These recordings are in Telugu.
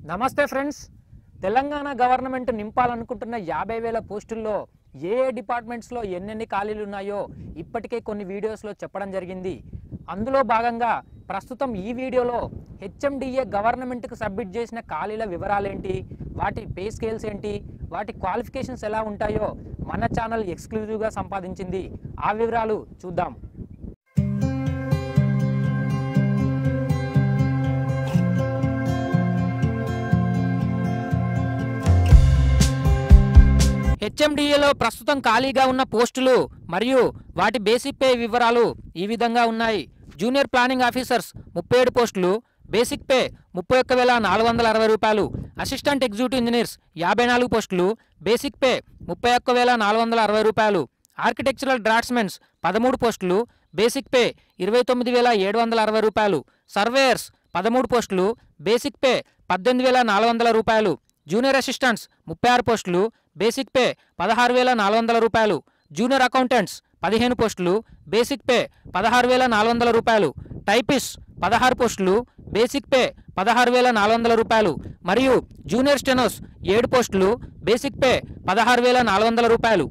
నమస్తే ఫ్రెండ్స్ తెలంగాణ గవర్నమెంట్ నింపాలనుకుంటున్న యాభై వేల పోస్టుల్లో ఏ ఏ డిపార్ట్మెంట్స్లో ఎన్నెన్ని ఖాళీలు ఉన్నాయో ఇప్పటికే కొన్ని వీడియోస్లో చెప్పడం జరిగింది అందులో భాగంగా ప్రస్తుతం ఈ వీడియోలో హెచ్ఎండిఏ గవర్నమెంట్కి సబ్మిట్ చేసిన ఖాళీల వివరాలేంటి వాటి పే స్కేల్స్ ఏంటి వాటి క్వాలిఫికేషన్స్ ఎలా ఉంటాయో మన ఛానల్ ఎక్స్క్లూజివ్గా సంపాదించింది ఆ వివరాలు చూద్దాం హెచ్ఎండిఏలో ప్రస్తుతం ఖాళీగా ఉన్న పోస్టులు మరియు వాటి బేసిక్ పే వివరాలు ఈ విధంగా ఉన్నాయి జూనియర్ ప్లానింగ్ ఆఫీసర్స్ ముప్పై ఏడు పోస్టులు బేసిక్ పే ముప్పై ఒక్క వేల నాలుగు వందల అరవై రూపాయలు అసిస్టెంట్ ఎగ్జిక్యూటివ్ ఇంజనీర్స్ యాభై నాలుగు పోస్టులు బేసిక్ పే ముప్పై ఒక్క వేల నాలుగు వందల అరవై రూపాయలు ఆర్కిటెక్చరల్ డ్రాట్స్మెన్స్ పదమూడు పోస్టులు బేసిక్ పే ఇరవై తొమ్మిది వేల ఏడు వందల అరవై రూపాయలు సర్వేయర్స్ పదమూడు పోస్టులు బేసిక్ పే పద్దెనిమిది వేల నాలుగు వందల రూపాయలు జూనియర్ అసిస్టెంట్స్ ముప్పై ఆరు పోస్టులు బేసిక్ పే పదహారు వేల నాలుగు వందల రూపాయలు జూనియర్ అకౌంటెంట్స్ పదిహేను పోస్టులు బేసిక్ పే పదహారు వేల నాలుగు వందల రూపాయలు టైపిస్ట్ పదహారు పోస్టులు బేసిక్ పే పదహారు వేల నాలుగు వందల రూపాయలు మరియు జూనియర్ స్టెనోస్ ఏడు పోస్టులు బేసిక్ పే పదహారు వేల నాలుగు వందల రూపాయలు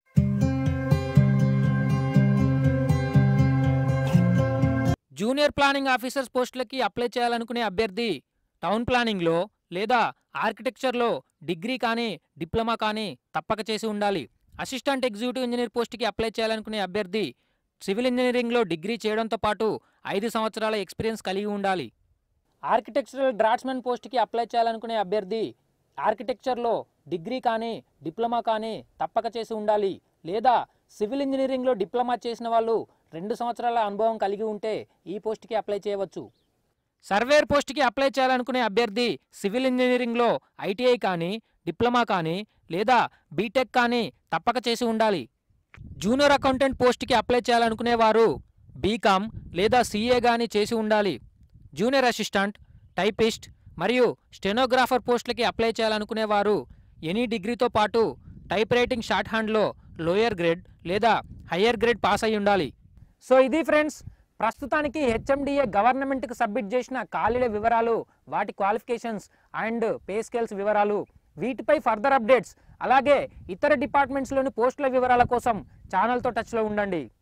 జూనియర్ ప్లానింగ్ ఆఫీసర్స్ పోస్టులకి అప్లై చేయాలనుకునే అభ్యర్థి టౌన్ ప్లానింగ్లో లేదా ఆర్కిటెక్చర్లో డిగ్రీ కానీ డిప్లొమా కానీ తప్పక చేసి ఉండాలి అసిస్టెంట్ ఎగ్జిక్యూటివ్ ఇంజనీర్ పోస్ట్కి అప్లై చేయాలనుకునే అభ్యర్థి సివిల్ ఇంజనీరింగ్లో డిగ్రీ చేయడంతో పాటు ఐదు సంవత్సరాల ఎక్స్పీరియన్స్ కలిగి ఉండాలి ఆర్కిటెక్చరల్ డ్రాట్స్మెన్ పోస్ట్కి అప్లై చేయాలనుకునే అభ్యర్థి ఆర్కిటెక్చర్లో డిగ్రీ కానీ డిప్లొమా కానీ తప్పక చేసి ఉండాలి లేదా సివిల్ ఇంజనీరింగ్లో డిప్లొమా చేసిన వాళ్ళు రెండు సంవత్సరాల అనుభవం కలిగి ఉంటే ఈ పోస్ట్కి అప్లై చేయవచ్చు సర్వేర్ పోస్ట్కి అప్లై చేయాలనుకునే అభ్యర్థి సివిల్ ఇంజనీరింగ్లో ఐటీఐ కానీ డిప్లొమా కానీ లేదా బీటెక్ కానీ తప్పక చేసి ఉండాలి జూనియర్ అకౌంటెంట్ పోస్ట్కి అప్లై చేయాలనుకునే వారు బీకామ్ లేదా సీఏ కానీ చేసి ఉండాలి జూనియర్ అసిస్టెంట్ టైపిస్ట్ మరియు స్టెనోగ్రాఫర్ పోస్టులకి అప్లై చేయాలనుకునే వారు ఎనీ డిగ్రీతో పాటు టైప్ రైటింగ్ షార్ట్ హ్యాండ్లో లోయర్ గ్రేడ్ లేదా హయ్యర్ గ్రేడ్ పాస్ అయి ఉండాలి సో ఇది ఫ్రెండ్స్ ప్రస్తుతానికి హెచ్ఎండిఏ గవర్నమెంట్కి సబ్మిట్ చేసిన ఖాళీల వివరాలు వాటి క్వాలిఫికేషన్స్ అండ్ పే స్కేల్స్ వివరాలు వీటిపై ఫర్దర్ అప్డేట్స్ అలాగే ఇతర డిపార్ట్మెంట్స్లోని పోస్టుల వివరాల కోసం ఛానల్తో టచ్లో ఉండండి